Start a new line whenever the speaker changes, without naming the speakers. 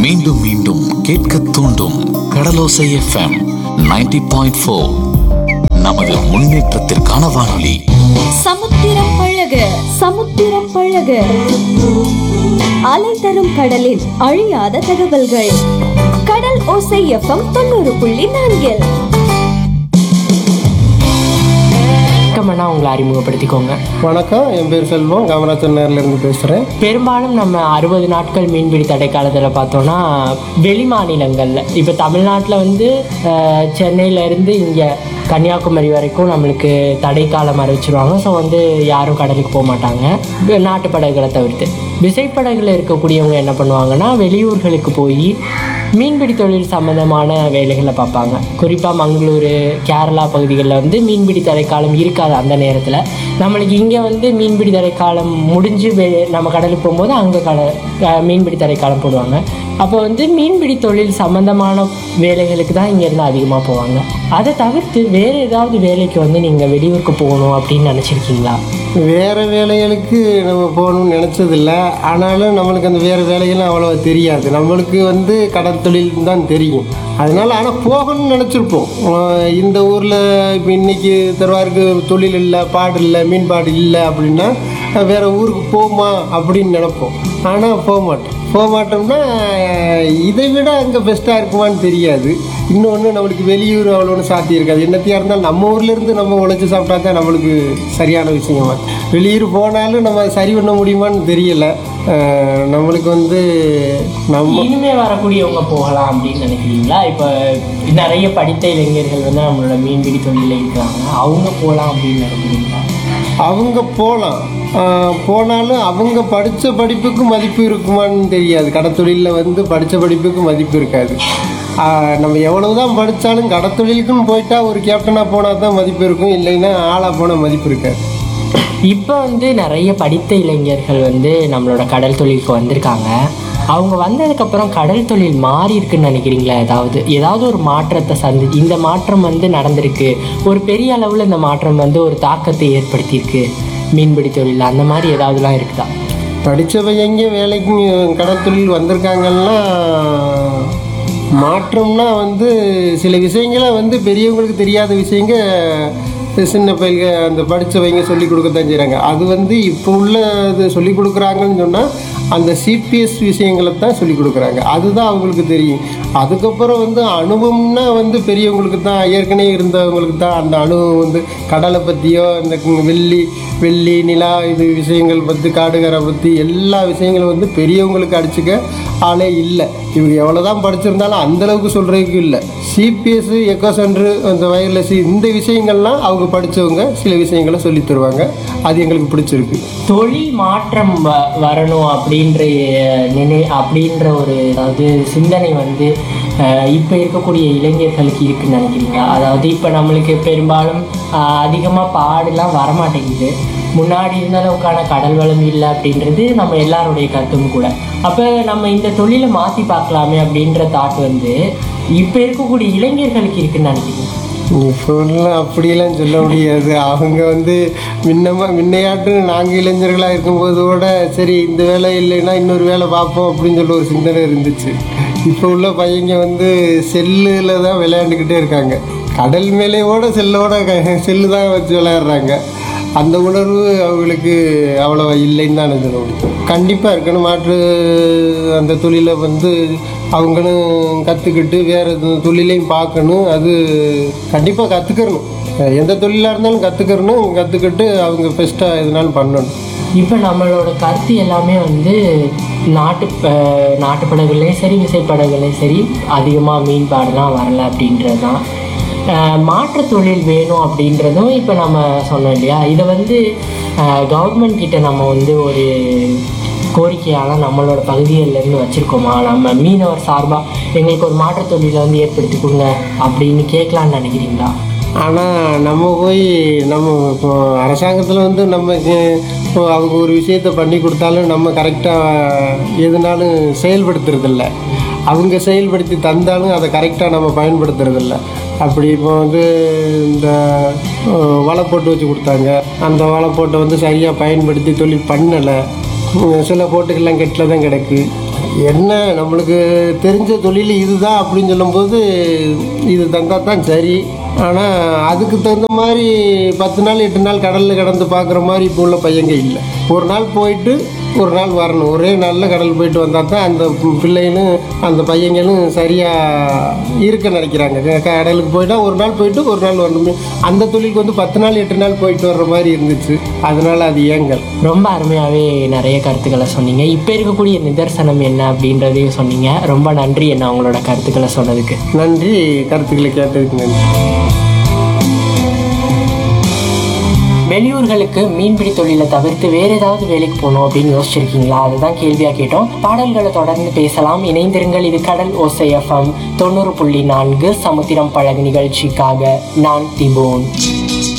மீண்டும் மீண்டும் கேட்க தூண்டும் கடலோசை எஃப்எம் 90.4 பாயிண்ட் ஃபோர் நமது முன்னேற்றத்திற்கான வானொலி
சமுத்திரம் பழக சமுத்திரம் பழக அலை தரும் கடலில் அழியாத தகவல்கள் கடல் ஓசை எஃப்எம் தொண்ணூறு புள்ளி நான்கில்
வணக்கம்ண்ணா உங்களை அறிமுகப்படுத்திக்கோங்க
வணக்கம் என் பேர் செல்வம் காமராஜர் இருந்து பேசுகிறேன்
பெரும்பாலும் நம்ம அறுபது நாட்கள் மீன்பிடி தடை காலத்தில் பார்த்தோன்னா வெளி மாநிலங்களில் இப்போ தமிழ்நாட்டில் வந்து அஹ், சென்னையில இருந்து இங்கே கன்னியாகுமரி வரைக்கும் நம்மளுக்கு தடை காலம் அறிவிச்சிருவாங்க ஸோ வந்து யாரும் கடலுக்கு போக மாட்டாங்க வி- நாட்டு படகுகளை தவிர்த்து விசைப்படகுல இருக்கக்கூடியவங்க என்ன பண்ணுவாங்கன்னா வெளியூர்களுக்கு போய் மீன்பிடி தொழில் சம்மந்தமான வேலைகளை பார்ப்பாங்க குறிப்பாக மங்களூர் கேரளா பகுதிகளில் வந்து மீன்பிடி தடைக்காலம் இருக்காது அந்த நேரத்தில் நம்மளுக்கு இங்கே வந்து மீன்பிடி தடைக்காலம் முடிஞ்சு வெ- நம்ம கடலுக்கு போகும்போது அங்கே கட அஹ் மீன்பிடி தடைக்காலம் போடுவாங்க அப்போ வந்து மீன்பிடி தொழில் சம்மந்தமான வேலைகளுக்கு தான் இங்கேருந்து அதிகமாக போவாங்க அதை தவிர்த்து வேறு ஏதாவது வேலைக்கு வந்து நீங்கள் வெளியூருக்கு போகணும் அப்படின்னு நினச்சிருக்கீங்களா
வேறு வேலைகளுக்கு நம்ம போகணும்னு நினச்சதில்ல ஆனாலும் நம்மளுக்கு அந்த வேறு வேலைகளும் அவ்வளோ தெரியாது நம்மளுக்கு வந்து கடல் தொழில் தான் தெரியும் அதனால் ஆனால் போகணும்னு நினச்சிருப்போம் அஹ் இந்த ஊரில் இப்போ இன்றைக்கி தருவாருக்கு தொழில் இல்லை பாடு இல்லை மீன்பாடு இல்லை அப்படின்னா வேறு ஊருக்கு போமா அப்படின்னு நினைப்போம் ஆனால் போக மாட்டோம் போக மாட்டோம்னா அஹ் இதை விட அங்கே பெஸ்ட்டாக இருக்குமான்னு தெரியாது இன்னொன்று நம்மளுக்கு வெளியூர் அவ்வளோன்னு சாத்தி இருக்காது என்னத்தையாக இருந்தாலும் நம்ம ஊர்ல இருந்து நம்ம உழைச்சி சாப்பிட்டா தான் நம்மளுக்கு சரியான விஷயமா வெளியூர் போனாலும் நம்ம அதை சரி பண்ண முடியுமான்னு தெரியல அஹ் நம்மளுக்கு வந்து நம்ம
இனிமே வரக்கூடியவங்க போகலாம் அப்படின்னு நினைக்கிறீங்களா இப்போ நிறைய படித்த இளைஞர்கள் வந்து நம்மளோட மீன்பிடி தொழிலில் இருக்கிறாங்க அவங்க போகலாம் அப்படின்னு நினைக்கிறீங்களா
அவங்க போகலாம் போனாலும் அவங்க படித்த படிப்புக்கு மதிப்பு இருக்குமான்னு தெரியாது கடத்தொழிலில் வந்து படித்த படிப்புக்கு மதிப்பு இருக்காது ஆஹ் நம்ம எவ்வளவு தான் படித்தாலும் கடத்தொழிலுக்குன்னு போயிட்டா ஒரு கேப்டனாக போனால் தான் மதிப்பு இருக்கும் இல்லைன்னா ஆளாக போனால் மதிப்பு இருக்காது
இப்போ வந்து நிறைய படித்த இளைஞர்கள் வந்து நம்மளோட கடல் தொழிலுக்கு வந்திருக்காங்க அவங்க வந்ததுக்கப்புறம் கடல் தொழில் மாறி இருக்குன்னு நினைக்கிறீங்களா ஏதாவது ஏதாவது ஒரு மாற்றத்தை சந்தி இந்த மாற்றம் வந்து நடந்திருக்கு ஒரு பெரிய அளவில் இந்த மாற்றம் வந்து ஒரு தாக்கத்தை ஏற்படுத்தியிருக்கு மீன்பிடி தொழில் அந்த மாதிரி ஏதாவதுலாம் இருக்குதா
படித்த பையங்க வேலைக்கு கடற்தொழில் வந்திருக்காங்கன்னா மாற்றம்னா வந்து சில விஷயங்களை வந்து பெரியவங்களுக்கு தெரியாத விஷயங்க சின்ன பையங்க அந்த படித்தவங்க சொல்லி கொடுக்கத்தான் செய்கிறாங்க அது வந்து இப்போ உள்ள இது சொல்லி கொடுக்குறாங்கன்னு சொன்னால் அந்த சிபிஎஸ் விஷயங்களை தான் சொல்லி கொடுக்குறாங்க அதுதான் அவங்களுக்கு தெரியும் அதுக்கப்புறம் வந்து அனுபவம்னா வந்து பெரியவங்களுக்கு தான் ஏற்கனவே இருந்தவங்களுக்கு தான் அந்த அனுபவம் வந்து கடலை பற்றியோ இந்த வெள்ளி வெள்ளி நிலா இது விஷயங்கள் பற்றி காடுகரை பற்றி எல்லா விஷயங்களும் வந்து பெரியவங்களுக்கு அடிச்சுக்க ஆளே இல்லை இவங்க எவ்வளோ தான் படிச்சிருந்தாலும் அந்தளவுக்கு சொல்கிறதுக்கு இல்லை சிபிஎஸ் எக்கோ சென்ட்ரு அந்த வயர்லெஸ் இந்த விஷயங்கள்லாம் அவங்க படித்தவங்க சில விஷயங்களை சொல்லித் தருவாங்க அது எங்களுக்கு பிடிச்சிருக்கு
தொழில் மாற்றம் வ- வரணும் அப்படின்ற அஹ், நினை அப்படின்ற ஒரு அதாவது சிந்தனை வந்து இப்போ இருக்கக்கூடிய இளைஞர்களுக்கு இருக்குன்னு நினைக்கிறீங்களா அதாவது இப்போ நம்மளுக்கு பெரும்பாலும் அதிகமாக பாடுலாம் வரமாட்டேங்குது முன்னாடி இருந்த அளவுக்கான கடல் வளம் இல்லை அப்படின்றது நம்ம எல்லாருடைய கருத்தும் கூட அப்போ நம்ம இந்த தொழிலை மாற்றி பார்க்கலாமே அப்படின்ற தாட் வந்து இப்போ இருக்கக்கூடிய இளைஞர்களுக்கு இருக்குன்னு நினைக்கிறீங்க
இப்போலாம் அப்படியெல்லாம் சொல்ல முடியாது அவங்க வந்து முன்னமா முன்னையாட்டு நாங்கள் இளைஞர்களாக இருக்கும்போது கூட சரி இந்த வேலை இல்லைன்னா இன்னொரு வேலை பார்ப்போம் அப்படின்னு சொல்லி ஒரு சிந்தனை இருந்துச்சு இப்போ உள்ள பையங்க வந்து செல்லில் தான் விளையாண்டுக்கிட்டே இருக்காங்க கடல் மேலேயோட செல்லோட க- செல்லு தான் வச்சு விளையாடுறாங்க அந்த உணர்வு அவங்களுக்கு அவ்வளோ இல்லைன்னு தான் சொல்ல முடியும் கண்டிப்பாக இருக்கணும் மாற்று அந்த தொழிலை வந்து அவங்களும் கற்றுக்கிட்டு வேறு தொழிலையும் பார்க்கணும் அது கண்டிப்பாக கற்றுக்கணும் எந்த தொழிலாக இருந்தாலும் கற்றுக்கணும் கற்றுக்கிட்டு அவங்க பெஸ்ட்டாக எதுனாலும் பண்ணணும்
இப்போ நம்மளோட கருத்து எல்லாமே வந்து நாட்டு ப- நாட்டு படகுலையும் சரி விசைப்படகுலையும் சரி அதிகமாக மீன்பாடுலாம் வரல அப்படின்றது தான் அஹ் மாற்றுத் தொழில் வேணும் அப்படின்றதும் இப்போ நம்ம சொன்னோம் இல்லையா இதை வந்து கவர்மெண்ட் கிட்ட நம்ம வந்து ஒரு கோரிக்கையால் நம்மளோட பகுதிகளிலேருந்து வச்சுருக்கோமா நம்ம மீனவர் சார்பாக எங்களுக்கு ஒரு மாற்றுத் தொழிலை வந்து ஏற்படுத்தி கொடுங்க அப்படின்னு கேட்கலான்னு நினைக்கிறீங்களா
ஆனால் நம்ம போய் நம்ம இப்போ அரசாங்கத்தில் வந்து நம்ம கே- இப்போ அவங்க ஒரு விஷயத்த பண்ணி கொடுத்தாலும் நம்ம கரெக்டாக எதுனாலும் செயல்படுத்துறதில்ல அவங்க செயல்படுத்தி தந்தாலும் அதை கரெக்டாக நம்ம பயன்படுத்துறதில்ல அப்படி இப்போ வந்து இந்த அஹ், வலை போட்டு வச்சு கொடுத்தாங்க அந்த வலை போட்டை வந்து சரியாக பயன்படுத்தி தொழில் பண்ணலை சில போட்டுக்கெல்லாம் கெட்டில் தான் கிடக்கு என்ன நம்மளுக்கு தெரிஞ்ச தொழில் இதுதான் அப்படின்னு சொல்லும்போது இது தந்தால் தான் சரி ஆனால் அதுக்கு தகுந்த மாதிரி பத்து நாள் எட்டு நாள் கடலில் கடந்து பார்க்குற மாதிரி இப்போ உள்ள பையங்க இல்லை ஒரு நாள் போயிட்டு ஒரு நாள் வரணும் ஒரே நாளில் கடல் போயிட்டு வந்தால் தான் அந்த பிள்ளைகளும் அந்த பையங்களும் சரியாக இருக்க நினைக்கிறாங்க க- கடலுக்கு போயிட்டா ஒரு நாள் போயிட்டு ஒரு நாள் வரணுமே அந்த தொழிலுக்கு வந்து பத்து நாள் எட்டு நாள் போயிட்டு வர்ற மாதிரி இருந்துச்சு அதனால அது ஏங்கல்
ரொம்ப அருமையாகவே நிறைய கருத்துக்களை சொன்னீங்க இப்போ இருக்கக்கூடிய நிதர்சனம் என்ன அப்படின்றதையும் சொன்னீங்க ரொம்ப நன்றி என்ன உங்களோட கருத்துக்களை சொன்னதுக்கு
நன்றி கருத்துக்களை கேட்டதுக்கு நன்றி
வெளியூர்களுக்கு மீன்பிடி தொழிலை தவிர்த்து வேற ஏதாவது வேலைக்கு போகணும் அப்படின்னு யோசிச்சிருக்கீங்களா அதுதான் கேள்வியா கேட்டோம் பாடல்களை தொடர்ந்து பேசலாம் இணைந்திருங்கள் இது கடல் ஓசை எஃப்எம் தொண்ணூறு புள்ளி நான்கு சமுத்திரம் பழகு நிகழ்ச்சிக்காக நான் திபோன்